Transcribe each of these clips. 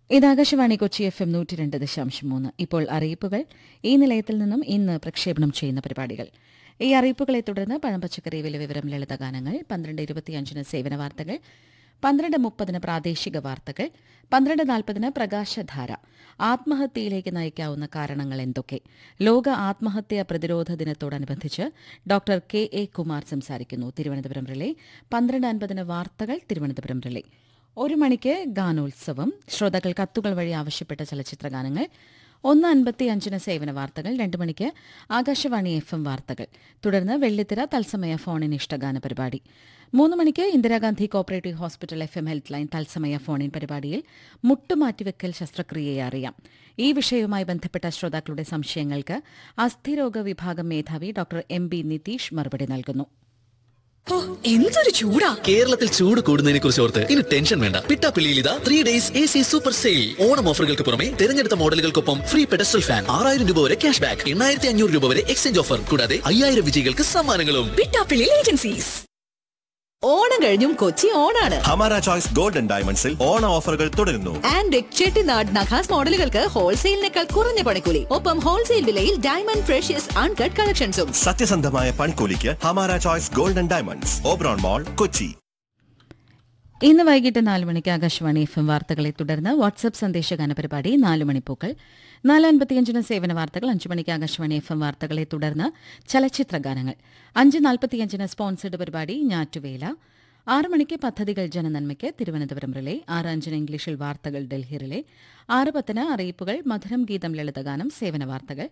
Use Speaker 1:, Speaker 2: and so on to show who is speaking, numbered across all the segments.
Speaker 1: ഇത് Akashvani Kochi F M നൂറ്റി രണ്ട് ദശാംശം മൂന്ന് ഇപ്പോൾ അറിയിപ്പുകൾ ഈ നിലയത്തിൽ നിന്നും ഇന്ന് പ്രക്ഷേപണം ചെയ്യുന്ന പരിപാടികൾ ഈ അറിയിപ്പുകളെ തുടർന്ന് പഴം പച്ചക്കറി വില വിവരം ലളിതഗാനങ്ങൾ പന്ത്രണ്ട് ഇരുപത്തിയഞ്ചിന് സേവന വാർത്തകൾ പന്ത്രണ്ട് മുപ്പതിന് പ്രാദേശിക വാർത്തകൾ പന്ത്രണ്ട് നാൽപ്പതിന് പ്രകാശധാര ആത്മഹത്യയിലേക്ക് നയിക്കാവുന്ന കാരണങ്ങൾ എന്തൊക്കെ ലോക ആത്മഹത്യാ പ്രതിരോധ ദിനത്തോടനുബന്ധിച്ച് ഡോക്ടർ കെ എ കുമാർ സംസാരിക്കുന്നു തിരുവനന്തപുരം റിലേ പന്ത്രണ്ട് അൻപതിന് വാർത്തകൾ തിരുവനന്തപുരം റിലേ ഒരു മണിക്ക് ഗാനോത്സവം ശ്രോതാക്കൾ കത്തുകൾ വഴി ആവശ്യപ്പെട്ട ചലച്ചിത്ര ഗാനങ്ങൾ ഒന്ന് അൻപത്തി അഞ്ചിന് സേവന വാർത്തകൾ രണ്ട് മണിക്ക് ആകാശവാണി എഫ് എം വാർത്തകൾ തുടർന്ന് വെള്ളിത്തിര തത്സമയ ഫോണിൻ ഇഷ്ടഗാന പരിപാടി മൂന്ന് മണിക്ക് Indira Gandhi cooperative hospital F M health line തത്സമയ ഫോണിൻ പരിപാടിയിൽ മുട്ടുമാറ്റിവെക്കൽ ശസ്ത്രക്രിയയെ അറിയാം ഈ വിഷയവുമായി ബന്ധപ്പെട്ട ശ്രോതാക്കളുടെ സംശയങ്ങൾക്ക് അസ്ഥിരോഗ വിഭാഗം മേധാവി ഡോക്ടർ എം ബി നിതീഷ് മറുപടി നൽകുന്നു
Speaker 2: ഓ, എന്തൊരു ചൂടാ
Speaker 3: കേരളത്തിൽ ചൂട് കൂടുന്നതിനെ കുറിച്ച് ഓർത്ത് ഇനി ടെൻഷൻ വേണ്ട പിട്ടാപ്പിള്ളിയിൽ ഇതാ three days A C super sale Onam ഓഫറുകൾക്ക് പുറമെ തിരഞ്ഞെടുത്ത മോഡലുകൾക്കൊപ്പം ഫ്രീ പെഡസ്റ്റൽ ഫാൻ ആറായിരം രൂപ വരെ ക്യാഷ് ബാക്ക് എണ്ണായിരത്തി അഞ്ഞൂറ് രൂപ വരെ എക്സ്ചേഞ്ച് ഓഫർ കൂടാതെ അയ്യായിരം വിജയികൾക്ക് സമ്മാനങ്ങളും
Speaker 2: പിട്ടാപ്പിള്ളി ഏജൻസീസ് ഓണം കഴിഞ്ഞും കൊച്ചി ഓണാണ്
Speaker 4: ഹമാര ചോയ്സ് ഗോൾഡൻ ഡയമണ്ട്സിൽ ഓണ ഓഫറുകൾ തുടരുന്നു
Speaker 2: ആൻഡ് ചെട്ടിനാട് നഖാസ് മോഡലുകൾക്ക് ഹോൾസെയിലിനേക്കാൾ കുറഞ്ഞ പണിക്കൂലി ഒപ്പം ഹോൾസെയിൽ വിലയിൽ ഡയമണ്ട് ഫ്രഷ്യസ് അൺകട്ട് കളക്ഷൻസും
Speaker 4: സത്യസന്ധമായ പണിക്കൂലിക്ക് ഹമാര choice golden diamonds Oberon mall Kochi
Speaker 1: ഇന്ന് വൈകിട്ട് നാല് മണിക്ക് ആകാശവാണി എഫ് എം വാർത്തകളെ തുടർന്ന് വാട്സ്ആപ്പ് സന്ദേശഗാന പരിപാടി നാല് മണിപ്പൂക്കൾ നാല് അൻപത്തിയഞ്ചിന് സേവന വാർത്തകൾ അഞ്ച് മണിക്ക് ആകാശവാണി എഫ് എം വാർത്തകളെ തുടർന്ന് ചലച്ചിത്ര ഗാനങ്ങൾ അഞ്ച് നാൽപ്പത്തിയഞ്ചിന് സ്പോൺസർഡ് പരിപാടി ഞാറ്റുവേല ആറ് മണിക്ക് പദ്ധതികൾ ജനനന്മയ്ക്ക് തിരുവനന്തപുരം റിലേ ആറ് അഞ്ചിന് ഇംഗ്ലീഷിൽ വാർത്തകൾ ഡൽഹി റിലേ ആറ് പത്തിന് അറിയിപ്പുകൾ മധുരം ഗീതം ലളിതഗാനം സേവന വാർത്തകൾ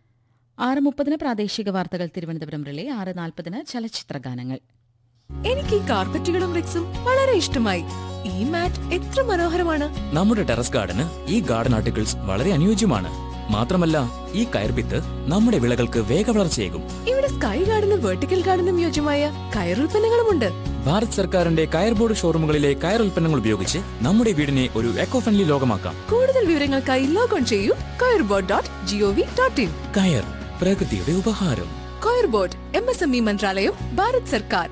Speaker 1: ആറ് മുപ്പതിന് പ്രാദേശിക വാർത്തകൾ തിരുവനന്തപുരം റിലേ ആറ് നാൽപ്പതിന് ചലച്ചിത്ര ഗാനങ്ങൾ
Speaker 2: എനിക്ക് ഈ കാർപ്പറ്റുകളും റിക്സും വളരെ ഇഷ്ടമായി ഈ മാറ്റ് എത്ര മനോഹരമാണ്
Speaker 5: നമ്മുടെ ടെറസ് ഗാർഡന് ഈ ഗാർഡൻ ആർട്ടിക്കിൾസ് വളരെ അനുയോജ്യമാണ് മാത്രമല്ല ഈ കയർപിത്ത് നമ്മുടെ വിളകൾക്ക് വേഗവളർച്ചയേകും
Speaker 2: ഇവിടെ സ്കൈ ഗാർഡനും വെർട്ടിക്കൽ ഗാർഡനും യോജ്യമായ കയറുൽപ്പന്നങ്ങളുമുണ്ട്
Speaker 5: ഭാരത് സർക്കാരിന്റെ കയർ ബോർഡ് ഷോറൂമുകളിലെ കയർ ഉൽപ്പന്നങ്ങൾ ഉപയോഗിച്ച് നമ്മുടെ വീടിനെ ഒരു എക്കോ ഫ്രണ്ട്ലി ലോകമാക്കാം
Speaker 2: കൂടുതൽ വിവരങ്ങൾക്കായി ലോഗോൺ ചെയ്യൂ coirboard dot GOV dot in
Speaker 5: coir പ്രകൃതിയുടെ ഉപഹാരം
Speaker 2: coir board M S M E മന്ത്രാലയം ഭാരത് സർക്കാർ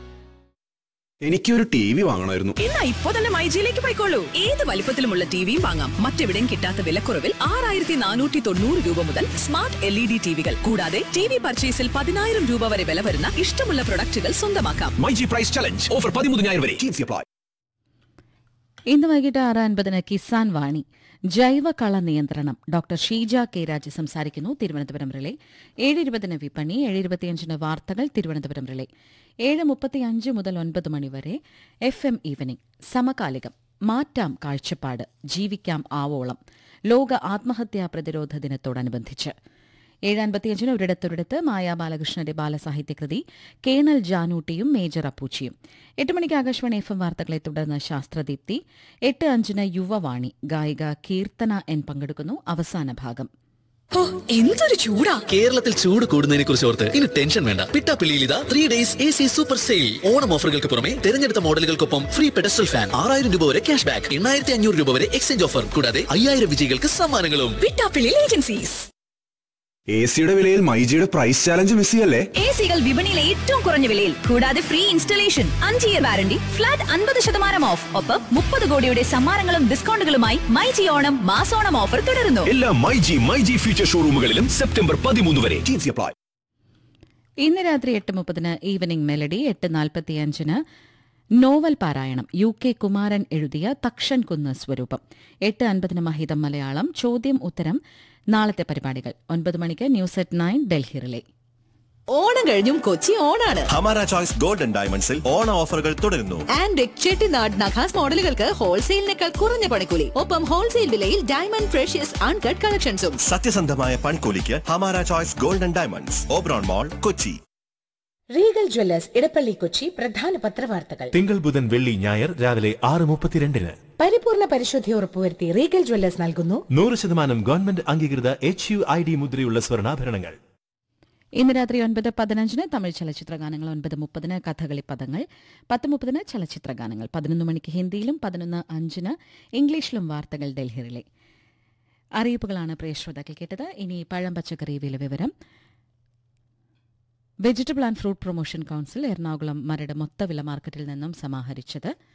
Speaker 6: എനിക്കൊരു ടി വി വാങ്ങണമായിരുന്നു
Speaker 7: എന്നാ ഇപ്പോ തന്നെ മൈജിയിലേക്ക് പോയിക്കോളൂ ഏത് വലിപ്പത്തിലുമുള്ള ടിവിയും വാങ്ങാം മറ്റെവിടെയും കിട്ടാത്ത വിലക്കുറവിൽ ആറായിരത്തി നാനൂറ്റി തൊണ്ണൂറ് രൂപ മുതൽ സ്മാർട്ട് എൽ ഇ ഡി ടിവികൾ കൂടാതെ ടി വി പർച്ചേസിൽ പതിനായിരം രൂപ വരെ വില വരുന്ന ഇഷ്ടമുള്ള പ്രൊഡക്റ്റുകൾ സ്വന്തമാക്കാം
Speaker 6: my G price challenge offer പതിമൂന്നിനായിരം വരെ ടീംസ് അപ്ലൈ
Speaker 1: ഇന്ന് വൈകിട്ട് ആറ് അൻപതിന് കിസാൻ വാണി ജൈവ കള നിയന്ത്രണം ഡോക്ടർ ഷീജ കെ രാജ് സംസാരിക്കുന്നു തിരുവനന്തപുരം റിലേ ഏഴ് ഇരുപതിന് വിപണി ഏഴ് ഇരുപത്തിയഞ്ചിന് വാർത്തകൾ തിരുവനന്തപുരം റിലേ ഏഴ് മുപ്പത്തിയഞ്ച് മുതൽ ഒൻപത് മണിവരെ എഫ് എം ഈവനിംഗ് സമകാലികം മാറ്റാം കാഴ്ചപ്പാട് ജീവിക്കാം ആവോളം ലോക ആത്മഹത്യാ പ്രതിരോധ ദിനത്തോടനുബന്ധിച്ച് ഏഴ് അൻപത്തിയഞ്ചിന് ഒരിടത്തൊരിടത്ത് മായാ ബാലകൃഷ്ണന്റെ ബാലസാഹിത്യകൃതി കേണൽ ജാനൂട്ടിയും മേജർ അപ്പൂച്ചിയും എട്ട് മണിക്ക് ആകാശവാണി എഫ് എം വാർത്തകളെ തുടർന്ന് ശാസ്ത്രദീപ്തി എട്ട് അഞ്ചിന് യുവവാണി ഗായിക കീർത്തന എൻ പങ്കെടുക്കുന്നു അവസാന ഭാഗം
Speaker 2: ഓ, എന്തൊരു ചൂടാ
Speaker 3: കേരളത്തിൽ ചൂട് കൂടുന്നതിനെ കുറിച്ച് ഓർത്ത് ഇനി ടെൻഷൻ വേണ്ട പിട്ടാപ്പിള്ളിയിൽ ഇതാ three days A C super sale Onam ഓഫറുകൾക്ക് പുറമെ തിരഞ്ഞെടുത്ത മോഡലുകൾക്കൊപ്പം ഫ്രീ പെഡസ്റ്റൽ ഫാൻ ആറായിരം രൂപ വരെ ക്യാഷ് ബാക്ക് എണ്ണായിരത്തി അഞ്ഞൂറ് രൂപ വരെ എക്സ്ചേഞ്ച് ഓഫർ കൂടാതെ അയ്യായിരം വിജയികൾക്ക് സമ്മാനങ്ങളും
Speaker 2: പിട്ടാപ്പിള്ളി ഏജൻസീസ്
Speaker 6: എ സിയുടെ വിലയിൽ മൈജിയുടെ പ്രൈസ് ചാലഞ്ച് മിസ് ചെയ്യല്ലേ
Speaker 7: എ സികൾ വിപണിയിലെ ഏറ്റവും കുറഞ്ഞ വിലയിൽ കൂടാതെ ഫ്രീ ഇൻസ്റ്റലേഷൻ അഞ്ച് ഇയർ വാരണ്ടി ഫ്ലാറ്റ് അൻപത് ശതമാനം ഓഫ് ഒപ്പം മുപ്പത് കോടിയുടെ സമ്മാനങ്ങളും ഡിസ്കൗണ്ടുകളുമായി മൈജി ഓണം മാസോണം ഓഫർ തുടരുന്നു
Speaker 6: എല്ലാ മൈജി മൈജി ഫ്യൂച്ചർ ഷോറൂമുകളിലും സെപ്റ്റംബർ പതിമൂന്ന് വരെ ടീംസ് അപ്ലൈ
Speaker 1: ഇന്ന് രാത്രി എട്ട് മുപ്പതിന് ഈവനിംഗ് മെലഡി എട്ട് നാൽപ്പത്തിയഞ്ചിന് നോവൽ പാരായണം യു കെ കുമാരൻ എഴുതിയ തക്ഷൻ കുന്ന് സ്വരൂപം എട്ട് അൻപതിന് മഹിതം മലയാളം ചോദ്യം ഉത്തരം നാളത്തെ പരിപാടികൾ ഒൻപത് മണിക്ക് news at nine Delhi relay
Speaker 2: Onam കഴിഞ്ഞും കൊച്ചി ഓണാണ്
Speaker 4: ഹമാര ചോയ്സ് ഗോൾഡൻ ഡയമണ്ട്സിൽ ഓണ ഓഫറുകൾ തുടരുന്നു
Speaker 2: ആൻഡ് ചെട്ടിനാട് നഖാസ് മോഡലുകൾക്ക് ഹോൾസെയിലിനേക്കാൾ കുറഞ്ഞ പണിക്കൂലി ഒപ്പം ഹോൾസെയിൽ വിലയിൽ ഡയമണ്ട് ഫ്രഷ്യസ് അൺകട്ട് കളക്ഷൻസും
Speaker 4: സത്യസന്ധമായ പണിക്കൂലിക്ക് ഹമാര choice golden diamonds Oberon mall Kochi
Speaker 8: regal jewellers Edappally Kochi പ്രധാന പത്രവാർത്തകൾ
Speaker 9: തിങ്കൾ ബുധൻ വെള്ളി ഞായർ രാവിലെ ആറ് മുപ്പത്തിരണ്ടിന്
Speaker 8: പരിപൂർണ പരിശുദ്ധി ഉറപ്പുവരുത്തി റീഗൽ ജ്വല്ലേഴ്സ് നൽകുന്നു
Speaker 9: നൂറ് ശതമാനം ഗവൺമെന്റ് അംഗീകൃത എച്ച് യു ഐ ഡി മുദ്രയുള്ള സ്വർണ്ണാഭരണങ്ങൾ
Speaker 1: ഇന്ന് രാത്രി ഒൻപത് പതിനഞ്ചിന് തമിഴ് ചലച്ചിത്ര ഗാനങ്ങൾ ഒൻപത് മുപ്പതിന് കഥകളി പദങ്ങൾ പത്ത് മുപ്പതിന് ചലച്ചിത്ര ഗാനങ്ങൾ പതിനൊന്ന് മണിക്ക് ഹിന്ദിയിലും പതിനൊന്ന് അഞ്ചിന് ഇംഗ്ലീഷിലും വാർത്തകൾ ഡൽഹിയിലെ അറിയിപ്പുകളാണ് പ്രിയ ശ്രോതാക്കൾ കേട്ടത് ഇനി പഴം പച്ചക്കറി വില വിവരം vegetable and fruit promotion council Ernakulam Maradu മൊത്തവില മാർക്കറ്റിൽ നിന്നും സമാഹരിച്ചത്